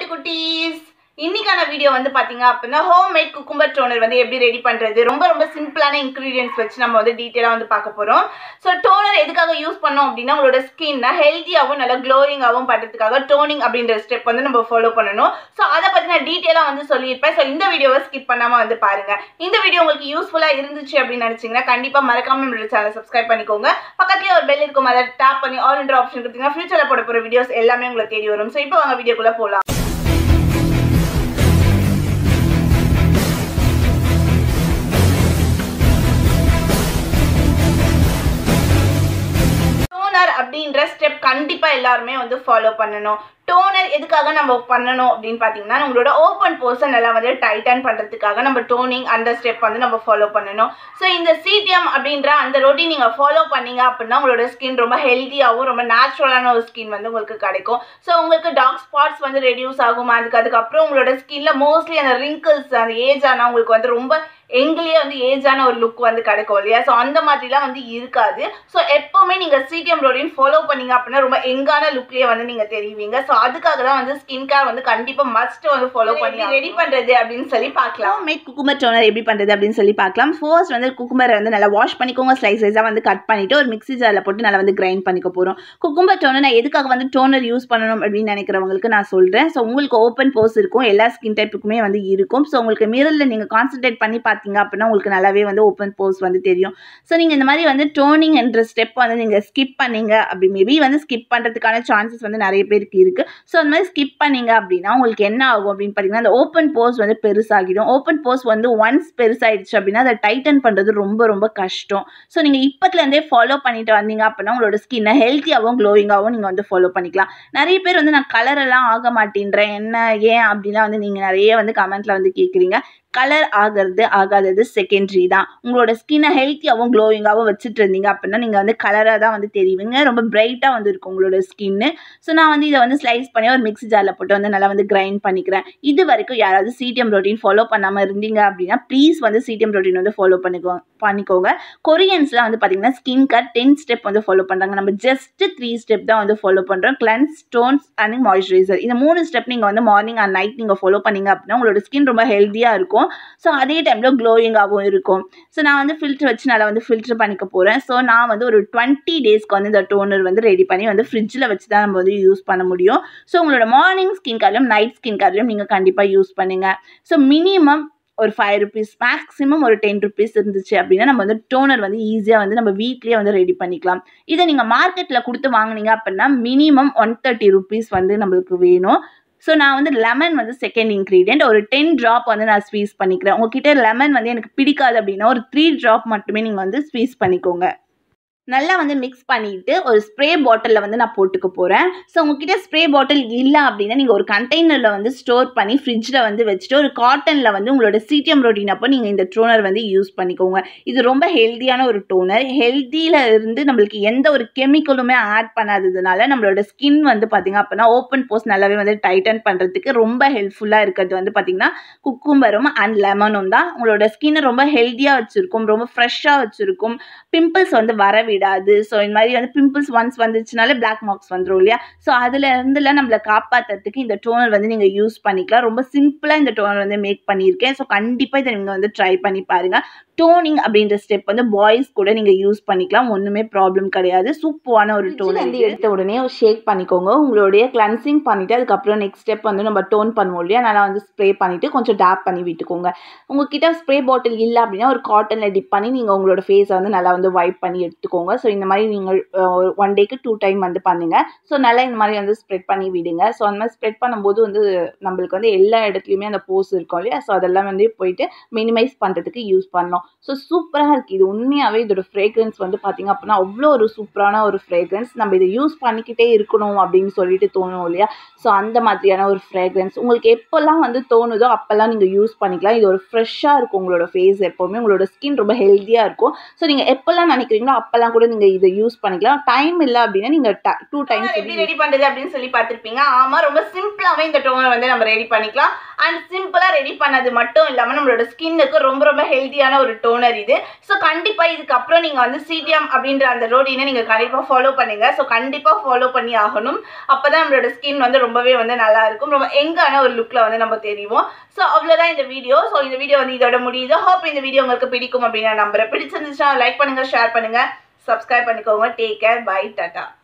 குட்டீஸ் இன்னைக்கான வீடியோ வந்து பாத்தீங்க அப்படின்னா ஹோம் மேட் குக்கும்பர் டோனர் வந்து எப்படி ரெடி பண்றது ரொம்ப ரொம்ப சிம்பிளான இன்க்ரீடியன்ஸ் வச்சு நம்ம வந்து டீட்டெயிலாக வந்து பார்க்க போறோம் ஸோ டோனர் எதுக்காக யூஸ் பண்ணோம் அப்படின்னா உங்களோட ஸ்கின்னை ஹெல்த்தியாகவும் நல்லா க்ளோயிங்காகவும் பண்ணுறதுக்காக டோனிங் அப்படின்ற ஸ்டெப் வந்து நம்ம ஃபாலோ பண்ணணும் ஸோ அதை பற்றி நான் டீட்டெயிலாக வந்து சொல்லியிருப்பேன் ஸோ இந்த வீடியோவை ஸ்கிப் பண்ணாமல் வந்து பாருங்க இந்த வீடியோ உங்களுக்கு யூஸ்ஃபுல்லாக இருந்துச்சு அப்படின்னு நினச்சிங்கன்னா கண்டிப்பாக மறக்காம நம்மளோட சேனல் சப்ஸ்கிரைப் பண்ணிக்கோங்க பக்கத்துலேயே ஒரு பெல் இருக்கும் அதை டேப் பண்ணி ஆல் என்ற ஆப்ஷன் கொடுத்தீங்கன்னா ஃபியூச்சரில் போட போகிற வீடியோஸ் எல்லாமே உங்களுக்கு தேடி வரும் ஸோ இப்போ வாங்க வீடியோக்குள்ளே போகலாம் டோனர் அப்படின்ற ஸ்டெப் கண்டிப்பாக எல்லாருமே வந்து ஃபாலோ பண்ணணும் டோனர் எதுக்காக நம்ம பண்ணணும் அப்படின்னு பார்த்தீங்கன்னா நம்மளோட ஓப்பன் போர்ஸை நல்லா வந்து டைட்டன் பண்ணுறதுக்காக நம்ம டோனிங் அந்த ஸ்டெப் வந்து நம்ம ஃபாலோ பண்ணணும் ஸோ இந்த சிடிஎம் அப்படின்ற அந்த ரொட்டீன் நீங்கள் ஃபாலோ பண்ணீங்க அப்படின்னா உங்களோட ஸ்கின் ரொம்ப ஹெல்த்தியாகவும் ரொம்ப நேச்சுரலான ஒரு ஸ்கின் வந்து உங்களுக்கு கிடைக்கும் ஸோ உங்களுக்கு டார்க் ஸ்பாட்ஸ் வந்து ரெடியூஸ் ஆகும் அதுக்கு அதுக்கப்புறம் உங்களோட ஸ்கின்ல மோஸ்ட்லி அந்த ரிங்கிள்ஸ் அந்த ஏஜ் ஆனால் உங்களுக்கு வந்து ரொம்ப எங்களையே வந்து ஏஜான ஒரு லுக் வந்து கிடைக்கும் இல்லையா ஸோ அந்த மாதிரிலாம் வந்து இருக்காது ஸோ எப்போவுமே நீங்கள் சிடிஎம் ரொட்டீன் ஃபாலோ பண்ணீங்க அப்படின்னா ரொம்ப எங்கான லுக்லேயே வந்து நீங்கள் தெரிவிங்க ஸோ அதுக்காக தான் வந்து ஸ்கின் கேர் வந்து கண்டிப்பாக மஸ்ட் வந்து ஃபாலோ பண்ணி ரெடி பண்ணுறது அப்படின்னு சொல்லி பார்க்கலாம் மேட் குக்குமர் டோனர் எப்படி பண்ணுறது அப்படின்னு சொல்லி பார்க்கலாம் ஃபர்ஸ்ட் வந்து குக்குமரை வந்து நல்லா வாஷ் பண்ணிக்கோங்க ஸ்லைஸ் ஸ்லைஸாக வந்து கட் பண்ணிவிட்டு ஒரு மிக்ஸி ஜாரில் போட்டு நல்லா வந்து கிரைண்ட் பண்ணிக்க போகிறோம் குக்கும்பர் டோனர் நான் எதுக்காக வந்து டோனர் யூஸ் பண்ணணும் அப்படின்னு நினைக்கிறவங்களுக்கு நான் சொல்கிறேன் ஸோ உங்களுக்கு ஓப்பன் போஸ் இருக்கும் எல்லா ஸ்கின் டைப்புக்குமே வந்து இருக்கும் ஸோ உங்களுக்கு மிரரில் நீங்கள் கான்சன்ட்ரேட் பண்ணி பார்த்தீங்க அப்படின்னா உங்களுக்கு நல்லாவே வந்து ஓப்பன் போஸ் வந்து தெரியும் ஸோ நீங்கள் இந்த மாதிரி வந்து டோனிங் என்ற ஸ்டெப் வந்து நீங்கள் ஸ்கிப் பண்ணீங்க அப்படி மேபி வந்து ஸ்கிப் பண்ணுறதுக்கான சான்சஸ் வந்து நிறைய பேருக்கு இருக்குது ஸோ அந்த மாதிரி ஸ்கிப் பண்ணீங்க அப்படின்னா உங்களுக்கு என்ன ஆகும் அப்படின்னு பார்த்தீங்கன்னா அந்த ஓப்பன் போஸ் வந்து பெருசாகிடும் ஓப்பன் போஸ் வந்து ஒன்ஸ் பெருசாகிடுச்சு அப்படின்னா அதை டைட்டன் பண்ணுறது ரொம்ப ரொம்ப கஷ்டம் ஸோ நீங்கள் இப்போத்துலேருந்தே ஃபாலோ பண்ணிட்டு வந்தீங்க அப்படின்னா உங்களோட ஸ்கின்னை ஹெல்த்தியாகவும் க்ளோயிங்காகவும் நீங்கள் வந்து ஃபாலோ பண்ணிக்கலாம் நிறைய பேர் வந்து நான் கலரெல்லாம் ஆக மாட்டேன்றேன் என்ன ஏன் அப்படிலாம் வந்து நீங்கள் நிறைய வந்து கமெண்ட்டில் வந்து கேட்குறீங்க கலர் ஆகிறது ஆகாதது செகண்டரி தான் உங்களோட ஸ்கின்னை ஹெல்த்தியாகவும் க்ளோயிங்காகவும் வச்சுட்டு இருந்தீங்க அப்படின்னா நீங்கள் வந்து கலராக தான் வந்து தெரிவிங்க ரொம்ப பிரைட்டாக வந்து இருக்கும் உங்களோட ஸ்கின்னு ஸோ நான் வந்து இதை வந்து ஸ்லைஸ் பண்ணி ஒரு மிக்ஸி ஜாரில் போட்டு வந்து நல்லா வந்து கிரைண்ட் பண்ணிக்கிறேன் இது வரைக்கும் யாராவது சிடிஎம் ரொட்டீன் ஃபாலோ பண்ணாமல் இருந்தீங்க அப்படின்னா ப்ளீஸ் வந்து சிடிஎம் ரொட்டீன் வந்து ஃபாலோ பண்ணிக்கோ பண்ணிக்கோங்க கொரியன்ஸ்லாம் வந்து பார்த்தீங்கன்னா ஸ்கின் கட் டென் ஸ்டெப் வந்து ஃபாலோ பண்ணுறாங்க நம்ம ஜஸ்ட் த்ரீ ஸ்டெப் தான் வந்து ஃபாலோ பண்ணுறோம் கிளன்ஸ் ஸ்டோன்ஸ் அண்ட் மாய்ஸ்சரைசர் இந்த மூணு ஸ்டெப் நீங்கள் வந்து மார்னிங் அண்ட் நைட் நீங்கள் ஃபாலோ பண்ணீங்க அப்படின்னா உங்களோட ஸ்கின் ரொம்ப ஹெல்த்தியாக இருக்கும் ஸோ அதே டைமில் க்ளோயிங்காகவும் இருக்கும் ஸோ நான் வந்து ஃபில்ட்ரு வச்சு நல்லா வந்து ஃபில்ட்ரு பண்ணிக்க போகிறேன் ஸோ நான் வந்து ஒரு டுவெண்ட்டி டேஸ்க்கு வந்து இந்த டோனர் வந்து ரெடி பண்ணி வந்து ஃப்ரிட்ஜில் வச்சு தான் நம்ம வந்து யூஸ் பண்ண முடியும் ஸோ உங்களோட மார்னிங் ஸ்கின் கேர்லையும் நைட் ஸ்கின் கேர்லையும் நீங்கள் கண்டிப்பாக யூஸ் பண்ணுங்கள் ஸோ மினிமம் ஒரு ஃபைவ் ருபீஸ் மேக்ஸிமம் ஒரு டென் ருபீஸ் இருந்துச்சு அப்படின்னா நம்ம வந்து டோனர் வந்து ஈஸியாக வந்து நம்ம வீட்லேயே வந்து ரெடி பண்ணிக்கலாம் இதை நீங்கள் மார்க்கெட்டில் கொடுத்து வாங்கினீங்க அப்படின்னா மினிமம் ஒன் தேர்ட்டி ருபீஸ் வந்து நம்மளுக்கு வேணும் ஸோ நான் வந்து லெமன் வந்து செகண்ட் இன்க்ரீடியன்ட் ஒரு டென் ட்ராப் வந்து நான் ஸ்வீஸ் பண்ணிக்கிறேன் உங்ககிட்ட லெமன் வந்து எனக்கு பிடிக்காது அப்படின்னா ஒரு த்ரீ ட்ராப் மட்டுமே நீங்கள் வந்து ஸ்வீஸ் பண்ணிக்கோங்க நல்லா வந்து மிக்ஸ் பண்ணிவிட்டு ஒரு ஸ்ப்ரே பாட்டிலில் வந்து நான் போட்டுக்க போகிறேன் ஸோ உங்ககிட்ட ஸ்ப்ரே பாட்டில் இல்லை அப்படின்னா நீங்கள் ஒரு கண்டெய்னரில் வந்து ஸ்டோர் பண்ணி ஃப்ரிட்ஜில் வந்து வச்சுட்டு ஒரு காட்டனில் வந்து உங்களோட சிடிஎம் ரொட்டீன் அப்போ நீங்கள் இந்த டோனர் வந்து யூஸ் பண்ணிக்கோங்க இது ரொம்ப ஹெல்த்தியான ஒரு டோனர் ஹெல்த்தியில் இருந்து நம்மளுக்கு எந்த ஒரு கெமிக்கலுமே ஆட் பண்ணாததுனால நம்மளோட ஸ்கின் வந்து பார்த்திங்க அப்படின்னா ஓப்பன் போஸ் நல்லாவே வந்து டைட்டன் பண்ணுறதுக்கு ரொம்ப ஹெல்ப்ஃபுல்லாக இருக்கிறது வந்து பார்த்திங்கன்னா குக்கும்பரும் அண்ட் லெமனும் தான் உங்களோட ஸ்கின்னை ரொம்ப ஹெல்த்தியாக வச்சுருக்கும் ரொம்ப ஃப்ரெஷ்ஷாக வச்சுருக்கும் பிம்பிள்ஸ் வந்து வரவே விடாது ஸோ இந்த மாதிரி வந்து பிம்பிள்ஸ் ஒன்ஸ் வந்துச்சுனாலே பிளாக் மார்க்ஸ் வந்துடும் இல்லையா ஸோ அதில் இருந்துலாம் நம்மளை காப்பாற்றுறதுக்கு இந்த டோனர் வந்து நீங்கள் யூஸ் பண்ணிக்கலாம் ரொம்ப சிம்பிளாக இந்த டோனர் வந்து மேக் பண்ணியிருக்கேன் ஸோ கண்டிப்பாக இதை நீங்கள் வந்து ட்ரை பண்ணி பாருங்கள் டோனிங் அப்படின்ற ஸ்டெப் வந்து பாய்ஸ் கூட நீங்கள் யூஸ் பண்ணிக்கலாம் ஒன்றுமே ப்ராப்ளம் கிடையாது சூப்பரான ஒரு டோன் வந்து எடுத்த உடனே ஒரு ஷேக் பண்ணிக்கோங்க உங்களுடைய கிளன்சிங் பண்ணிவிட்டு அதுக்கப்புறம் நெக்ஸ்ட் ஸ்டெப் வந்து நம்ம டோன் பண்ணுவோம் இல்லையா நல்லா வந்து ஸ்ப்ரே பண்ணிவிட்டு கொஞ்சம் டேப் பண்ணி விட்டுக்கோங்க உங்ககிட்ட ஸ்ப்ரே பாட்டில் இல்லை அப்படின்னா ஒரு காட்டனில் டிப் பண்ணி நீங்கள் உங்களோட ஃபேஸை வந்து நல்லா வந்து வைப் பண்ணி எடுத்துக்கோங்க ஸோ இந்த மாதிரி நீங்கள் ஒன் டேக்கு டூ டைம் வந்து பண்ணுங்கள் ஸோ நல்லா இந்த மாதிரி வந்து ஸ்ப்ரெட் பண்ணி விடுங்க ஸோ அந்த மாதிரி ஸ்ப்ரெட் பண்ணும்போது வந்து நம்மளுக்கு வந்து எல்லா இடத்துலையுமே அந்த போஸ் இருக்கும் இல்லையா ஸோ அதெல்லாம் வந்து போயிட்டு மினிமைஸ் பண்ணுறதுக்கு யூஸ் பண்ணோம் ஸோ சூப்பராக இருக்குது இது உண்மையாகவே இதோட ஃப்ரேக்ரன்ஸ் வந்து பார்த்திங்க அப்படின்னா அவ்வளோ ஒரு சூப்பரான ஒரு ஃப்ரேக்ரன்ஸ் நம்ம இதை யூஸ் பண்ணிக்கிட்டே இருக்கணும் அப்படின்னு சொல்லிட்டு தோணும் இல்லையா ஸோ அந்த மாதிரியான ஒரு ஃப்ரேக்ரன்ஸ் உங்களுக்கு எப்போல்லாம் வந்து தோணுதோ அப்போல்லாம் நீங்கள் யூஸ் பண்ணிக்கலாம் இது ஒரு ஃப்ரெஷ்ஷாக இருக்கும் உங்களோட ஃபேஸ் எப்போவுமே உங்களோட ஸ்கின் ரொம்ப ஹெல்த்தியாக இருக்கும் ஸோ நீங்கள் எப்போல்லாம் நினைக்கிறீங்களோ அப்போல்லாம் டேஸ்க்கெலாம் கூட நீங்கள் இதை யூஸ் பண்ணிக்கலாம் டைம் இல்லை அப்படின்னா நீங்கள் டூ டைம்ஸ் எப்படி ரெடி பண்றது அப்படின்னு சொல்லி பார்த்திருப்பீங்க ஆமா ரொம்ப சிம்பிளாவே இந்த டோனர் வந்து நம்ம ரெடி பண்ணிக்கலாம் அண்ட் சிம்பிளா ரெடி பண்ணது மட்டும் இல்லாம நம்மளோட ஸ்கின்னுக்கு ரொம்ப ரொம்ப ஹெல்த்தியான ஒரு டோனர் இது ஸோ கண்டிப்பா இதுக்கப்புறம் நீங்க வந்து சிடிஎம் அப்படின்ற அந்த ரோடீனை நீங்க கண்டிப்பா ஃபாலோ பண்ணுங்க ஸோ கண்டிப்பா ஃபாலோ பண்ணி ஆகணும் அப்பதான் நம்மளோட ஸ்கின் வந்து ரொம்பவே வந்து நல்லா இருக்கும் ரொம்ப எங்கான ஒரு லுக்ல வந்து நம்ம தெரியும் ஸோ அவ்வளோதான் இந்த வீடியோ ஸோ இந்த வீடியோ வந்து இதோட முடியுது ஹோப் இந்த வீடியோ உங்களுக்கு பிடிக்கும் அப்படின்னு நான் நம்புறேன் பிடிச்சிருந்துச்சுன்னா லைக் பண்ணுங்க ஷேர் பண்ணுங்க சப்ஸ்கிரைப் பண்ணிக்கோங்க டேக் கேர் பை டாட்டா